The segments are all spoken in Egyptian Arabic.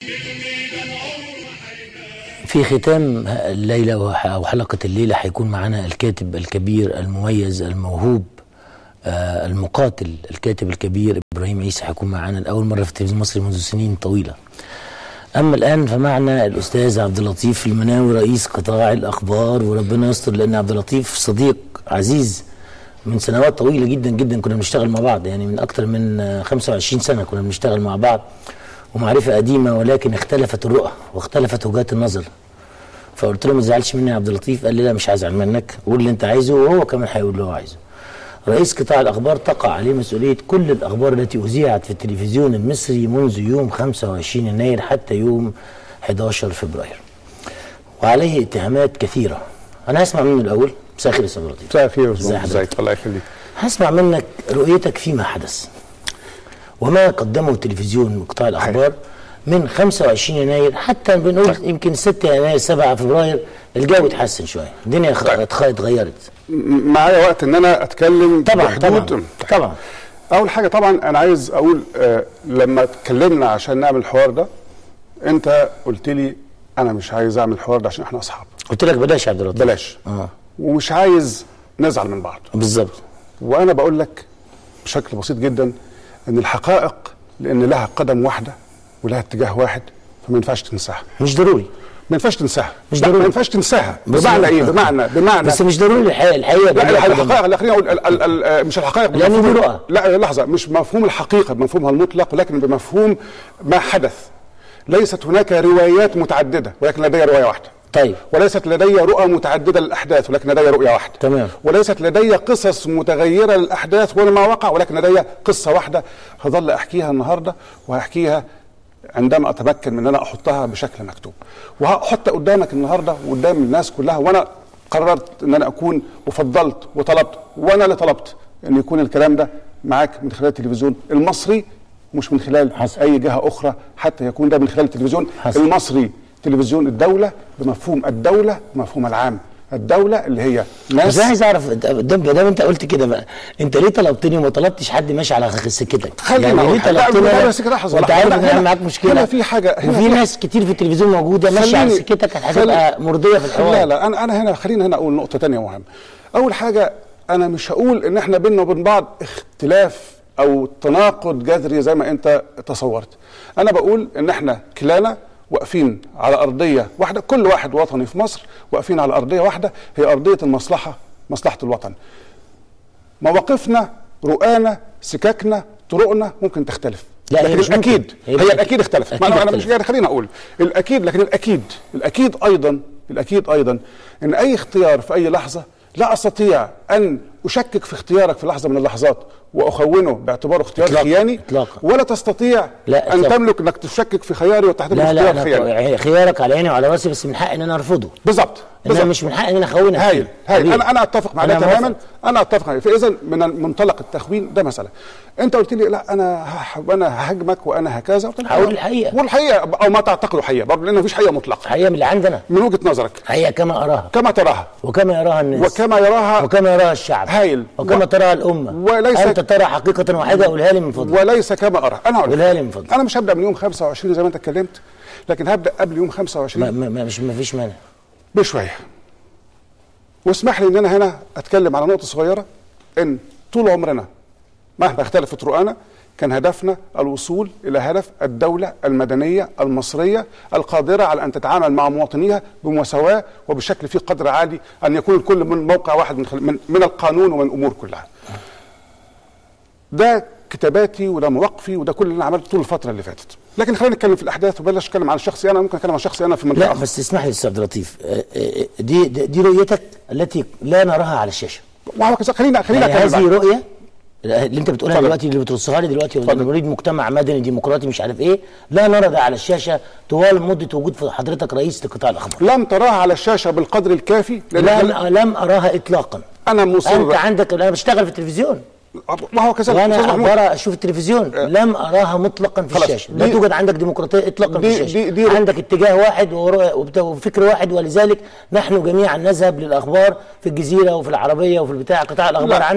في ختام الليلة وح- أو حلقة الليلة هيكون معنا الكاتب الكبير المميز الموهوب آه، المقاتل الكاتب الكبير إبراهيم عيسى هيكون معنا لأول مرة في التلفزيون المصري منذ سنين طويلة أما الآن فمعنا الأستاذ عبد اللطيف المناوي رئيس قطاع الأخبار وربنا يستر لأن عبد اللطيف صديق عزيز من سنوات طويلة جدا جدا كنا بنشتغل مع بعض يعني من أكتر من آه، 25 سنة كنا بنشتغل مع بعض ومعرفة قديمة ولكن اختلفت الرؤى واختلفت وجهات النظر فقلت له ما تزعلش مني يا عبد اللطيف قال لي لا مش هزعل منك قول اللي انت عايزه وهو كمان هيقول اللي هو عايزه رئيس قطاع الاخبار تقع عليه مسؤوليه كل الاخبار التي اذيعت في التلفزيون المصري منذ يوم 25 يناير حتى يوم 11 فبراير وعليه اتهامات كثيره انا هسمع منه الاول مساء الخير يا استاذ لطيف مساء الخير يا ازي استاذ حضرتك؟ ازيك الله يخليك هسمع منك رؤيتك فيما حدث وما قدمه التلفزيون من قطاع الاخبار من 25 يناير حتى بنقول يمكن 6 يناير 7 فبراير الجو اتحسن شويه الدنيا خ- اتخ- اتغيرت م- معايا وقت ان انا اتكلم طبعا طبعا بحدود طبعا اول حاجه طبعا انا عايز اقول آه لما اتكلمنا عشان نعمل الحوار ده انت قلت لي انا مش عايز اعمل الحوار ده عشان احنا اصحاب قلت لك بلاش يا عبد اللطيف بلاش اه ومش عايز نزعل من بعض بالظبط وانا بقول لك بشكل بسيط جدا ان الحقائق لان لها قدم واحده ولها اتجاه واحد فما ينفعش تنساها مش ضروري ما ينفعش تنساها مش لا، ضروري. ما ينفعش تنساها بس- بمعنى ايه بمعنى بمعنى بس مش ضروري الحقيقه الحقيقه لا بدل الحقائق قدم. لا خليني اقول ال- ال- ال- مش الحقائق لأن دي بمفهوم- رؤى. لا لحظه مش مفهوم الحقيقه بمفهومها المطلق ولكن بمفهوم ما حدث ليست هناك روايات متعدده ولكن لدي روايه واحده طيب وليست لدي رؤى متعدده للاحداث ولكن لدي رؤيه واحده تمام. وليست لدي قصص متغيره للاحداث وما وقع ولكن لدي قصه واحده هظل احكيها النهارده وهحكيها عندما اتمكن من ان انا احطها بشكل مكتوب وهحط قدامك النهارده وقدام الناس كلها وانا قررت ان انا اكون وفضلت وطلبت وانا اللي طلبت ان يكون الكلام ده معاك من خلال التلفزيون المصري مش من خلال حصل. اي جهه اخرى حتى يكون ده من خلال التلفزيون حصل. المصري تلفزيون الدوله بمفهوم الدوله بمفهوم العام الدوله اللي هي ناس بس انا عايز اعرف ده ما دام انت قلت كده بقى انت ليه طلبتني وما طلبتش حد ماشي على سكتك خليني يعني أقول ليه حاجة. لا، طلبتني لا، أنا؟ بس كده لحظة، وانت لحظة. عارف لا، ان هنا- انا معاك مشكله هنا في حاجة- هنا وفي في- ناس كتير في التلفزيون موجوده ماشيه على خليني- سكتك هتبقى خلي- مرضيه في الحوار لا لا انا انا هنا خلينا هنا اقول نقطه تانية مهمه اول حاجه انا مش هقول ان احنا بيننا وبين بعض اختلاف او تناقض جذري زي ما انت تصورت انا بقول ان احنا كلانا واقفين على ارضيه واحده كل واحد وطني في مصر واقفين على ارضيه واحده هي ارضيه المصلحه مصلحه الوطن مواقفنا رؤانا سكاكنا طرقنا ممكن تختلف لا، هي لكن مش ممكن. الاكيد هي هي, بالتأكيد. الاكيد اختلفت أكيد ما انا أنا اختلف. مش يعني خليني اقول الاكيد لكن الاكيد الاكيد ايضا الاكيد ايضا ان اي اختيار في اي لحظه لا استطيع ان اشكك في اختيارك في لحظه من اللحظات واخونه باعتباره اختيار إطلاقاً. خياني إطلاقاً. ولا تستطيع لا، ان إطلاقاً. تملك انك تشكك في خياري وتعتبره لا لا اختيار انا خياني ط- خيارك على عيني وعلى راسي بس من حقي ان انا ارفضه بالظبط انما بالظبط. مش من حقي ان انا اخونك هايل فيه. هايل حبيبي. انا انا اتفق مع أنا ده موافق. تماما انا اتفق معاك فاذا من منطلق التخوين ده مساله انت قلت لي لا انا هح- انا ههاجمك وانا هكذا قلت لك هقول آه. الحقيقة. والحقيقه او ما تعتقده حقيقه برضه لان مفيش حقيقه مطلقه حقيقه من اللي عندنا من وجهه نظرك حقيقه كما اراها كما تراها وكما يراها الناس وكما يراها وكما يراها الشعب هايل. وكما و- تراها الامه وليس- انت ترى حقيقه واحده قولها لي من فضلك وليس كما ارى انا هقول قولها لك. لي من فضلك. انا مش هبدا من يوم 25 زي ما انت اتكلمت لكن هبدا قبل يوم ما, 25 ما, ما, مش ما فيش مانع بشويه واسمح لي ان انا هنا اتكلم على نقطه صغيره ان طول عمرنا مهما اختلفت رؤانا كان هدفنا الوصول الى هدف الدوله المدنيه المصريه القادره على ان تتعامل مع مواطنيها بمساواه وبشكل فيه قدر عالي ان يكون الكل من موقع واحد من, خل... من, من القانون ومن الامور كلها. ده كتاباتي وده مواقفي وده كل اللي انا عملته طول الفتره اللي فاتت. لكن خلينا نتكلم في الاحداث وبلاش اتكلم عن شخصي انا ممكن اتكلم عن شخصي انا في منطقه لا أخرى. بس اسمح لي استاذ عبد اللطيف آه، آه، دي دي دي رؤيتك التي لا نراها على الشاشه وهو كذا خلينا خلينا يعني اتكلم هذه عنها. رؤيه اللي انت بتقولها اتفضل. دلوقتي اللي بترصها لي دلوقتي اتفضل. نريد مجتمع مدني ديمقراطي مش عارف ايه لا نرى ده على الشاشه طوال مده وجود حضرتك رئيس لقطاع الاخبار لم تراها على الشاشه بالقدر الكافي لان لم لم اراها اطلاقا انا مصر انت عندك انا بشتغل في التلفزيون وهو كذلك أستاذ وانا محمود. برى اشوف التلفزيون لم اراها مطلقا في خلاص. الشاشه لا دي- توجد عندك ديمقراطيه اطلاقا دي- في الشاشه دي- دي- عندك اتجاه واحد ورؤية- وبت- وفكر واحد ولذلك نحن جميعا نذهب للاخبار في الجزيره وفي العربيه وفي البتاع قطاع الاخبار لا. عندك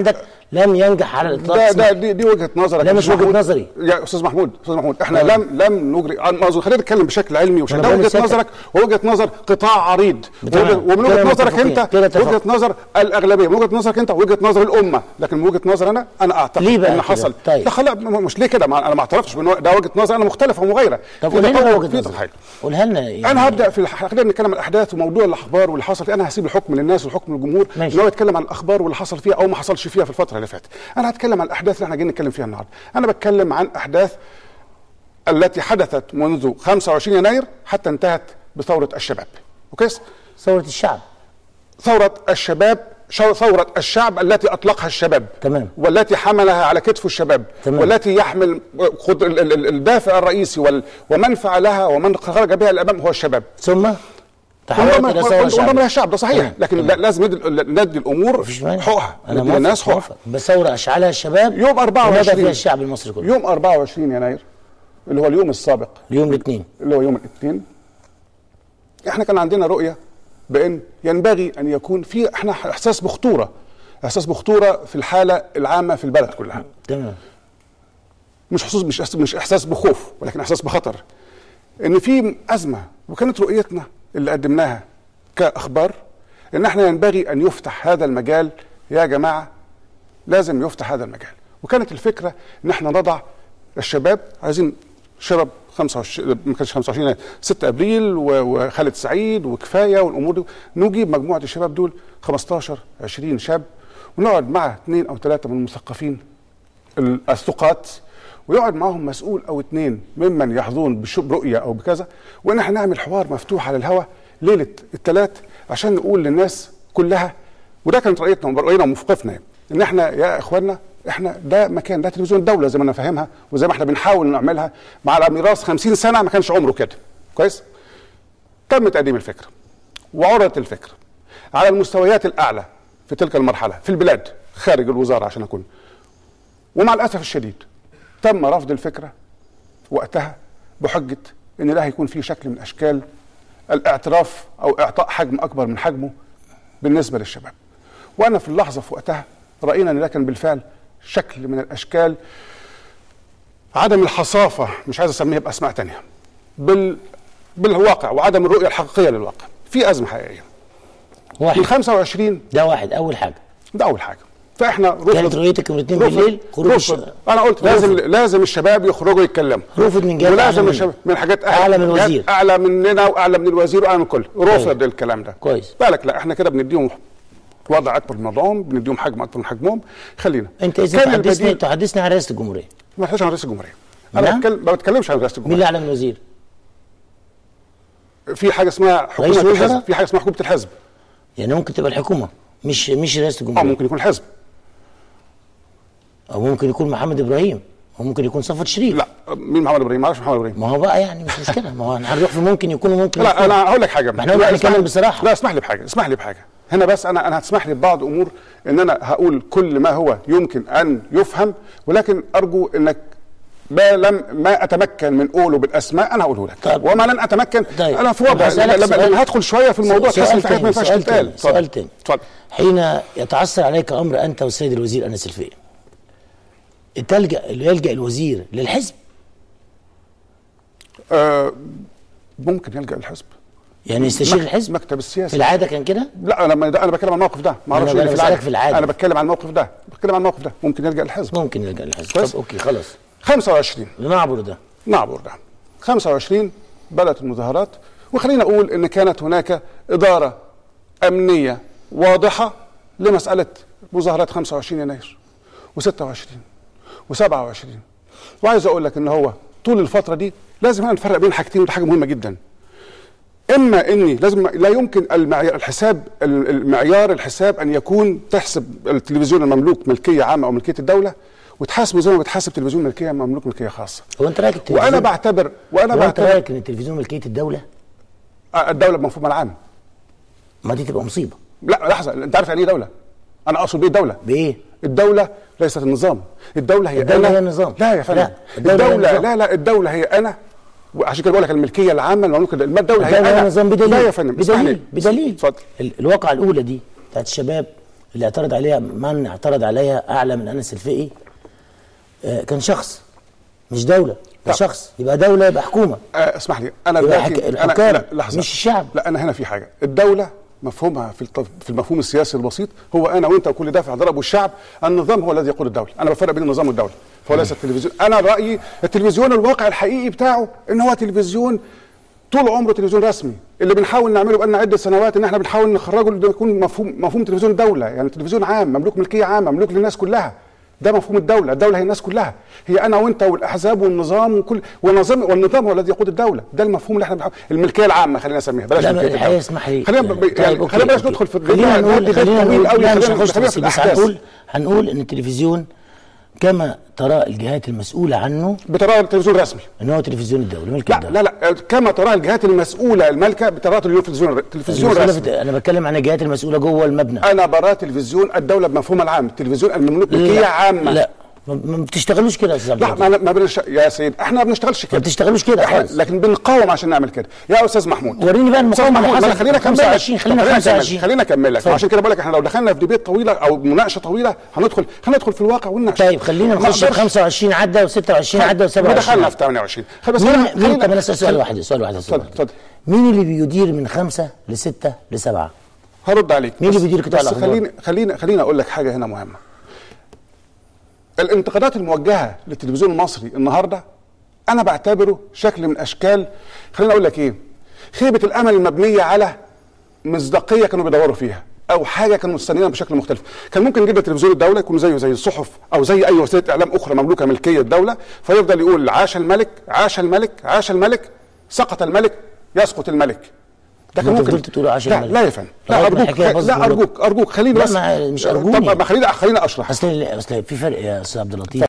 لم ينجح على الاطلاق ده اسمح ده لي. دي, دي وجهه نظرك لا يا مش أستاذ وجهة محمود. نظري. يا استاذ محمود استاذ محمود احنا آه. لم لم نجري عن- ما أظن- خلينا نتكلم بشكل علمي وشكل أنا ده بقول وجهه لسيادتك. نظرك ووجهه نظر قطاع عريض تمام. ووجهة- ومن كده وجهه نظرك متفقين. انت كده اتفقنا. وجهه نظر الاغلبيه من وجهه نظرك انت وجهه نظر الامه لكن من وجهه نظر انا انا اعتقد ليه بقى ان كده؟ حصل طيب. لا خلا م- مش ليه كده ما انا ما اعترفتش بان هو- ده وجهه نظر انا مختلفه ومغايره طب في قول لنا تطور وجهه في نظرك حاجه قولها لنا يعني انا هبدا في الح... خلينا نتكلم عن الاحداث وموضوع الاخبار واللي حصل فيه انا هسيب الحكم للناس والحكم للجمهور ماشي. ان هو يتكلم عن الاخبار واللي حصل فيها او ما حصلش فيها في الفتره اللي فاتت انا هتكلم عن الاحداث اللي احنا جايين نتكلم فيها النهارده انا بتكلم عن احداث التي حدثت منذ 25 يناير حتى انتهت بثوره الشباب اوكي ثوره الشعب ثوره الشباب شو- ثورة الشعب التي أطلقها الشباب تمام. والتي حملها على كتفه الشباب تمام. والتي يحمل خد- ال- ال- ال- الدافع الرئيسي وال- ومن فعلها ومن خرج بها الأمام هو الشباب ثم تحولت وانضم الى ثوره وانضم شعبيه لها الشعب ده صحيح تمام. لكن تمام. لا- لازم ندي ندي الامور مفيش مانع حقوقها انا ندي للناس موافق حقوقها موافق بثوره اشعلها الشباب يوم ونادى 24 فيها الشعب المصري كله يوم 24 يناير اللي هو اليوم السابق اليوم الاثنين اللي هو يوم الاثنين احنا كان عندنا رؤيه بان ينبغي ان يكون في احنا احساس بخطوره احساس بخطوره في الحاله العامه في البلد كلها تمام مش حسوس مش إحساس- مش احساس بخوف ولكن احساس بخطر ان في ازمه وكانت رؤيتنا اللي قدمناها كاخبار ان احنا ينبغي ان يفتح هذا المجال يا جماعه لازم يفتح هذا المجال وكانت الفكره ان احنا نضع الشباب عايزين شباب 25 ما كانش 25 يناير 6 ابريل و- وخالد سعيد وكفايه والامور دي نجيب مجموعه الشباب دول 15 20 شاب ونقعد مع اثنين او ثلاثه من المثقفين ال- الثقات ويقعد معاهم مسؤول او اثنين ممن يحظون بش- برؤيه او بكذا وان احنا نعمل حوار مفتوح على الهواء ليله الثلاث عشان نقول للناس كلها وده كانت رؤيتنا رؤينا وموقفنا يعني ان احنا يا اخواننا احنا ده مكان ده تلفزيون الدوله زي ما انا فاهمها وزي ما احنا بنحاول نعملها مع ميراث 50 سنه ما كانش عمره كده كويس تم تقديم الفكره وعرضت الفكره على المستويات الاعلى في تلك المرحله في البلاد خارج الوزاره عشان اكون ومع الاسف الشديد تم رفض الفكره وقتها بحجه ان ده هيكون فيه شكل من اشكال الاعتراف او اعطاء حجم اكبر من حجمه بالنسبه للشباب. وانا في اللحظه في وقتها راينا ان ده كان بالفعل شكل من الاشكال عدم الحصافه مش عايز اسميها باسماء تانية بال بالواقع وعدم الرؤيه الحقيقيه للواقع. في ازمه حقيقيه. من واحد 25 ده واحد اول حاجه ده اول حاجه. فاحنا رفض كانت رؤيتك يوم الاثنين رفض- بالليل خروج رفض. الش- انا قلت رفض. لازم لازم الشباب يخرجوا يتكلموا رفض من جهات أعلى ولازم منه. الشباب من حاجات أعلى من جهات الوزير. اعلى مننا واعلى من الوزير واعلى من الكل رفض طيب. الكلام ده كويس. بالك لا احنا كده بنديهم وضع اكبر من وضعهم بنديهم حجم اكبر من حجمهم خلينا انت اذا كان تحدثني البديل تحدثني عن رئاسه الجمهوريه ما بتكلمش عن رئيس الجمهوريه انا نعم. بتكلم ما بتكلمش عن رئاسه مين اللي الجمهوريه اعلى من الوزير؟ في حاجه اسمها رئيس حكومه وزراء؟ الحزب في حاجه اسمها حكومه الحزب يعني ممكن تبقى الحكومه مش مش رئاسه اه الجمهوريه ممكن يكون حزب او ممكن يكون محمد ابراهيم او ممكن يكون صفوت شريف لا مين محمد ابراهيم ما اعرفش محمد ابراهيم ما هو بقى يعني مش مشكله ما هو هنروح في ممكن يكون وممكن لا يكون. انا هقول لك حاجه ما احنا قلنا لا، هنتكلم اسمح- بصراحة. لا اسمح لي بحاجه اسمح لي بحاجه هنا بس انا انا هتسمح لي ببعض امور ان انا هقول كل ما هو يمكن ان يفهم ولكن ارجو انك ما لم ما اتمكن من قوله بالاسماء انا هقوله لك طيب. وما لن اتمكن طيب. انا في طب وضع هسألك لما, سؤال. لما هدخل شويه في الموضوع سؤال تحس ان في حاجات ما تاني، ينفعش سؤال تتقال تاني، سؤال تاني اتفضل حين يتعثر عليك امر انت والسيد الوزير انس الفقي تلجا يلجا الوزير للحزب آه ممكن يلجا الحزب يعني يستشير مك- الحزب مكتب في السياسي العاده كان كده لا انا ما- ده انا بتكلم عن الموقف ده ما اعرفش أنا إيه اللي في بسألك العادة. في العادة. انا بتكلم عن الموقف ده بتكلم عن الموقف ده ممكن يلجا الحزب ممكن يلجا للحزب كويس. طب اوكي خلاص 25 نعبر ده نعبر ده 25 بدأت المظاهرات وخلينا أقول أن كانت هناك إدارة أمنية واضحة لمسألة مظاهرات 25 يناير و26 و27 وعايز أقول لك أن هو طول الفترة دي لازم هنا نفرق بين حاجتين ودي حاجة مهمة جدا اما اني لازم لا يمكن المعيار الحساب المعيار الحساب ان يكون تحسب التلفزيون المملوك ملكيه عامه او ملكيه الدوله وتحاسبه زي ما بتحاسب تلفزيون ملكيه مملوك ملكيه خاصه هو انت رايك التلفزيون وانا بعتبر وانا هو انت بعتبر رايك ان التلفزيون ملكيه الدوله آه، الدوله بمفهومها العام ما دي تبقى مصيبه لا لحظه انت عارف يعني ايه دوله انا اقصد بايه دوله بايه الدوله ليست النظام الدوله هي الدولة انا هي النظام. لا يا فندم لا، الدولة هي الدوله النظام. لا لا الدوله هي انا وعشان كده بقول لك الملكيه العامه المملوكه الدوله الدوله هي الدولة انا هي نظام بدليل لا يا فندم اسمح بدليل لي. بدليل اتفضل ال- الواقعة الأولى دي بتاعت الشباب اللي اعترض عليها من اعترض عليها اعلى من انس الفقي آه، كان شخص مش دوله ده طب. شخص يبقى دوله يبقى حكومه آه اسمح لي انا يبقى دلوقتي حك- انا الحكام لا لحظه مش الشعب. لا انا هنا في حاجه الدوله مفهومها في الط- في المفهوم السياسي البسيط هو انا وانت وكل دافع ضرب والشعب النظام هو الذي يقود الدوله انا بفرق بين النظام والدوله فهو ليس التلفزيون انا رايي التلفزيون الواقع الحقيقي بتاعه ان هو تلفزيون طول عمره تلفزيون رسمي اللي بنحاول نعمله بقالنا عده سنوات ان احنا بنحاول نخرجه انه يكون مفهوم مفهوم تلفزيون دوله يعني تلفزيون عام مملوك ملكيه عامه مملوك للناس كلها ده مفهوم الدوله الدوله هي الناس كلها هي انا وانت والاحزاب والنظام وكل والنظام والنظام هو الذي يقود الدوله ده المفهوم اللي احنا بنحاول الملكيه العامه خلينا نسميها بلاش لا ملكية الحقيقه الدولة. اسمح لي خلينا ب- طيب، يعني أوكي، خلينا بلاش أوكي. ندخل في خلينا نقول ديبيت خلينا طويل نقول قوي لا مش خلينا هنخش في خلينا في التفاصيل، بس الاحداث هنقول هنقول ان التلفزيون كما ترى الجهات المسؤوله عنه بترى التلفزيون رسمي ان هو تلفزيون الدوله ملك لا الدوله لا لا كما تراه الجهات المسؤوله المالكه بتراه التلفزيون التلفزيون المخالفة- رسمي انا بتكلم عن الجهات المسؤوله جوه المبنى انا براه تلفزيون الدوله بمفهومها العام التلفزيون المملوك ملكيه لا، عامه لا ما ما بتشتغلوش كده يا استاذ عبد لا اللطيف. ما, ما بنش... يا سيد احنا ما بنشتغلش كده ما بتشتغلوش كده احنا خالص. لكن بنقاوم عشان نعمل كده يا استاذ محمود وريني بقى أستاذ المقاومه اللي محمود، ما أنا حصلت خلينا اكمل لك 25 خلينا طب 25 خلينا اكمل لك اتفضل. عشان كده بقول لك احنا لو دخلنا في ديبيت طويله او مناقشه طويله هندخل هندخل في الواقع ونناقش طيب خلينا ما نخش في أقدرش- 25 عدى و26 عدى و27 ودخلنا في 28 خلي بس مين خلينا- مين خلينا- طب انا أسأل سؤال واحد سؤال واحد اتفضل سؤال اتفضل مين اللي بيدير من خمسه لسته لسبعه؟ هرد عليك مين اللي بس- بيدير قطاع بس الأخبار؟ خليني خليني خليني اقول لك حاجه هنا مهمه الانتقادات الموجهه للتلفزيون المصري النهارده انا بعتبره شكل من اشكال خليني اقول لك ايه خيبه الامل المبنيه على مصداقيه كانوا بيدوروا فيها او حاجه كانوا مستنيينها بشكل مختلف كان ممكن جدا تلفزيون الدوله يكون زيه زي الصحف او زي اي وسيله اعلام اخرى مملوكه ملكيه الدوله فيفضل يقول عاش الملك عاش الملك عاش الملك سقط الملك يسقط الملك ده ما تفضلت تقول عاش لا الملك. لا يا فندم لغاية لا ما ارجوك الحكاية باظت لا منكم. ارجوك ارجوك خليني لا، بس ما- مش طب أرجوني. ما خليني خليني اشرح اصل اصل في فرق يا استاذ عبد اللطيف